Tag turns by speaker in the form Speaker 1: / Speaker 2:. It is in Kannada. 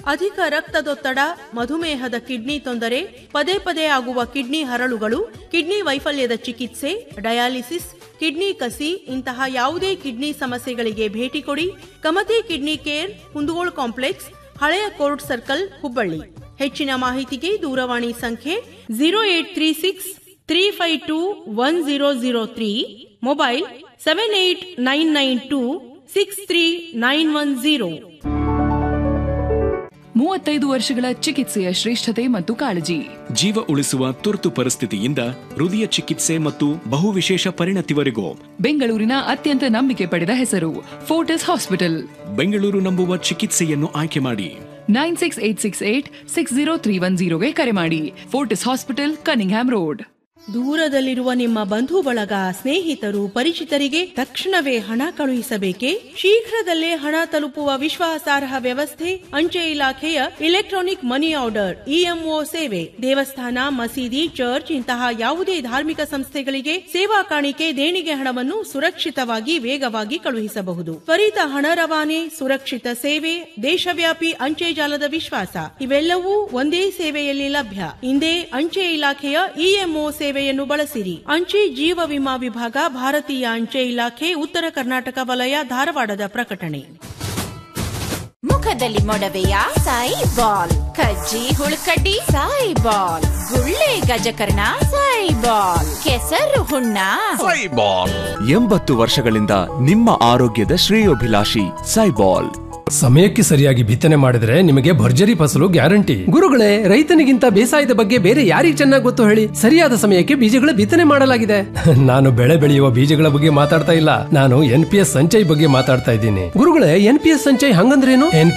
Speaker 1: ಅಧಿಕ ರಕ್ತದೊತ್ತಡ ಮಧುಮೇಹದ ಕಿಡ್ನಿ ತೊಂದರೆ ಪದೇ ಪದೇ ಆಗುವ ಕಿಡ್ನಿ ಹರಳುಗಳು ಕಿಡ್ನಿ ವೈಫಲ್ಯದ ಚಿಕಿತ್ಸೆ ಡಯಾಲಿಸಿಸ್ ಕಿಡ್ನಿ ಕಸಿ ಇಂತಹ ಯಾವುದೇ ಕಿಡ್ನಿ ಸಮಸ್ಯೆಗಳಿಗೆ ಭೇಟಿ ಕೊಡಿ Kamati kidney care Kundagol complex ಹಳೆಯ ಕೋರ್ಟ್ ಸರ್ಕಲ್ ಹುಬ್ಬಳ್ಳಿ ಹೆಚ್ಚಿನ ಮಾಹಿತಿಗೆ ದೂರವಾಣಿ ಸಂಖ್ಯೆ zero eight three six three five two one zero zero three mobile seven eight nine nine two six three nine one zero
Speaker 2: ಮೂವತ್ತೈದು ವರ್ಷಗಳ ಚಿಕಿತ್ಸೆಯ ಶ್ರೇಷ್ಠತೆ ಮತ್ತು ಕಾಳಜಿ
Speaker 3: ಜೀವ ಉಳಿಸುವ ತುರ್ತು ಪರಿಸ್ಥಿತಿಯಿಂದ ಹೃದಯ ಚಿಕಿತ್ಸೆ ಮತ್ತು ಬಹುವಿಶೇಷ ಪರಿಣತಿವರೆಗೂ
Speaker 2: ಬೆಂಗಳೂರಿನ ಅತ್ಯಂತ ನಂಬಿಕೆ ಪಡೆದ ಹೆಸರು ಫೋರ್ಟಿಸ್ ಹಾಸ್ಪಿಟಲ್
Speaker 3: ಬೆಂಗಳೂರು ನಂಬುವ ಚಿಕಿತ್ಸೆಯನ್ನು ಆಯ್ಕೆ ಮಾಡಿ
Speaker 2: nine six eight six eight six zero three one ಜೀರೋಗೆ ಕರೆ ಮಾಡಿ ಫೋರ್ಟಿಸ್ ಹಾಸ್ಪಿಟಲ್ ಕನಿಂಗ್ಹ್ಯಾಮ್ ರೋಡ್
Speaker 1: ದೂರದಲ್ಲಿರುವ ನಿಮ್ಮ ಬಂಧು ಬಳಗ ಸ್ನೇಹಿತರು ಪರಿಚಿತರಿಗೆ ತಕ್ಷಣವೇ ಹಣ ಕಳುಹಿಸಬೇಕೇ ಶೀಘ್ರದಲ್ಲೇ ಹಣ ತಲುಪುವ ವಿಶ್ವಾಸಾರ್ಹ ವ್ಯವಸ್ಥೆ ಅಂಚೆ ಇಲಾಖೆಯ ಇಲೆಕ್ಟ್ರಾನಿಕ್ ಮನಿ ಆರ್ಡರ್ ಇಎಂಒ ಸೇವೆ ದೇವಸ್ಥಾನ ಮಸೀದಿ ಚರ್ಚ್ ಇಂತಹ ಯಾವುದೇ ಧಾರ್ಮಿಕ ಸಂಸ್ಥೆಗಳಿಗೆ ಸೇವಾ ಕಾಣಿಕೆ ದೇಣಿಗೆ ಹಣವನ್ನು ಸುರಕ್ಷಿತವಾಗಿ ವೇಗವಾಗಿ ಕಳುಹಿಸಬಹುದು ತ್ವರಿತ ಹಣ ರವಾನೆ ಸುರಕ್ಷಿತ ಸೇವೆ ದೇಶವ್ಯಾಪಿ ಅಂಚೆ ಜಾಲದ ವಿಶ್ವಾಸ ಇವೆಲ್ಲವೂ ಒಂದೇ ಸೇವೆಯಲ್ಲಿ ಲಭ್ಯ ಇಂದೇ ಅಂಚೆ ಇಲಾಖೆಯ ಇಎಂಒ ಸೇವೆಯನ್ನು ಬಳಸಿರಿ ಅಂಚೆ ಜೀವ ವಿಮಾ ವಿಭಾಗ ಭಾರತೀಯ ಅಂಚೆ ಇಲಾಖೆ ಉತ್ತರ ಕರ್ನಾಟಕ ವಲಯ ಧಾರವಾಡದ ಪ್ರಕಟಣೆ
Speaker 4: ಮುಖದಲ್ಲಿ ಮೊಡವೆಯ ಸಾಯಿ ಬಾಲ್ ಕಜ್ಜಿ ಹುಳುಕಡ್ಡಿ ಸಾಯಿ ಬಾಲ್ ಗುಳ್ಳೆ ಗಜಕರ್ಣ ಸಾಯಿ ಬಾಲ್ ಕೆಸರು ಹುಣ್ಣ
Speaker 5: ಎಂಬತ್ತು ವರ್ಷಗಳಿಂದ ನಿಮ್ಮ ಆರೋಗ್ಯದ ಶ್ರೇಯೋಭಿಲಾಷಿ ಸೈಬಾಲ್
Speaker 6: ಸಮಯಕ್ಕೆ ಸರಿಯಾಗಿ ಬಿತ್ತನೆ ಮಾಡಿದ್ರೆ ನಿಮಗೆ ಭರ್ಜರಿ ಫಸಲು ಗ್ಯಾರಂಟಿ ಗುರುಗಳೇ ರೈತನಿಗಿಂತ ಬೇಸಾಯದ ಬಗ್ಗೆ ಬೇರೆ ಯಾರಿಗೆ ಚೆನ್ನಾಗಿ ಗೊತ್ತು ಹೇಳಿ ಸರಿಯಾದ ಸಮಯಕ್ಕೆ ಬೀಜಗಳ ಬಿತ್ತನೆ ಮಾಡಲಾಗಿದೆ ನಾನು ಬೆಳೆ ಬೆಳೆಯುವ ಬೀಜಗಳ ಬಗ್ಗೆ ಮಾತಾಡ್ತಾ ಇಲ್ಲ ನಾನು ಎನ್ ಪಿ ಎಸ್ ಸಂಚಯ್ ಬಗ್ಗೆ ಮಾತಾಡ್ತಾ ಇದ್ದೀನಿ ಗುರುಗಳೇ ಎನ್ ಪಿ ಎಸ್ ಸಂಚಯ್ ಹಂಗಂದ್ರೇನು ಎನ್